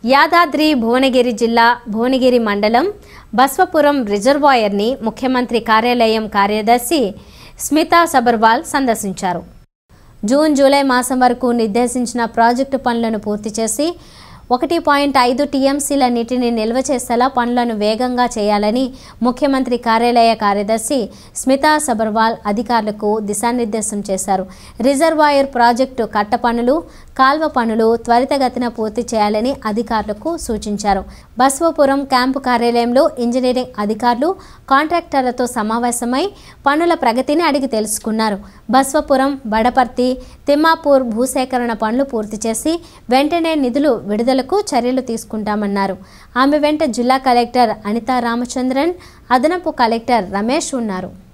యాదాద్రి భువనగిరి జిల్లా భువనగిరి మండలం బస్వపురం రిజర్వాయర్ని ముఖ్యమంత్రి కార్యాలయం కార్యదర్శి స్మితా సబర్వాల్ సందర్శించారు జూన్ జూలై మాసం వరకు నిర్దేశించిన ప్రాజెక్టు పనులను పూర్తి చేసి ఒకటి పాయింట్ ఐదు టీఎంసీల నీటిని నిల్వ చేసేలా పనులను వేగంగా చేయాలని ముఖ్యమంత్రి కార్యాలయ కార్యదర్శి స్మితా సబర్వాల్ అధికారులకు దిశానిర్దేశం చేశారు రిజర్వాయర్ ప్రాజెక్టు కట్ట పనులు కాల్వ పనులు త్వరితగతిన పూర్తి చేయాలని అధికారులకు సూచించారు బస్వపురం క్యాంపు కార్యాలయంలో ఇంజనీరింగ్ అధికారులు కాంట్రాక్టర్లతో సమావేశమై పనుల ప్రగతిని అడిగి తెలుసుకున్నారు బస్వపురం బడపర్తి తిమ్మాపూర్ భూసేకరణ పనులు పూర్తి చేసి వెంటనే నిధులు విడుదలకు చర్యలు తీసుకుంటామన్నారు ఆమె వెంట జిల్లా కలెక్టర్ అనితా రామచంద్రన్ అదనపు కలెక్టర్ రమేష్ ఉన్నారు